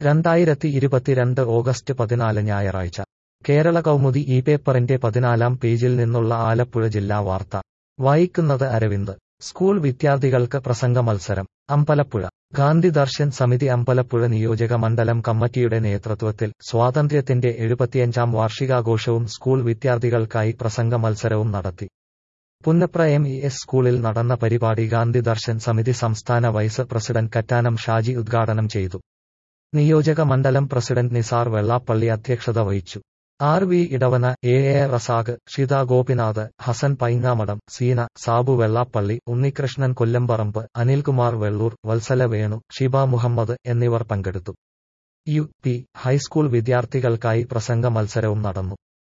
രണ്ടായിരത്തി ഇരുപത്തിരണ്ട് ഓഗസ്റ്റ് പതിനാല് ഞായറാഴ്ച കേരള കൗമുദി ഈ പേപ്പറിന്റെ പതിനാലാം പേജിൽ നിന്നുള്ള ആലപ്പുഴ ജില്ലാ വാർത്ത വായിക്കുന്നത് അരവിന്ദ് സ്കൂൾ വിദ്യാർത്ഥികൾക്ക് പ്രസംഗ മത്സരം അമ്പലപ്പുഴ ഗാന്ധി ദർശൻ സമിതി അമ്പലപ്പുഴ നിയോജക മണ്ഡലം കമ്മിറ്റിയുടെ നേതൃത്വത്തിൽ സ്വാതന്ത്ര്യത്തിന്റെ എഴുപത്തിയഞ്ചാം വാർഷികാഘോഷവും സ്കൂൾ വിദ്യാർത്ഥികൾക്കായി പ്രസംഗ മത്സരവും നടത്തി പുന്നപ്ര എം ഇ എസ് സ്കൂളിൽ നടന്ന പരിപാടി ഗാന്ധി ദർശൻ സമിതി സംസ്ഥാന വൈസ് പ്രസിഡന്റ് കറ്റാനം ഷാജി ഉദ്ഘാടനം ചെയ്തു നിയോജക മണ്ഡലം പ്രസിഡന്റ് നിസാർ വെള്ളാപ്പള്ളി അധ്യക്ഷത വഹിച്ചു R V Edavana A A Razak Shitha Gopinath Hasan Paingamadam Seena Sabu Vellappally Unnikrishnan Kollamparambu Anilkumar Vellur Valsala Venu Shiba Muhammad എന്നിവർ പങ്കെടുത്തു യു പി ഹൈസ്കൂൾ വിദ്യാർത്ഥികൾക്കായി പ്രസംഗ മത്സരവും നടന്നു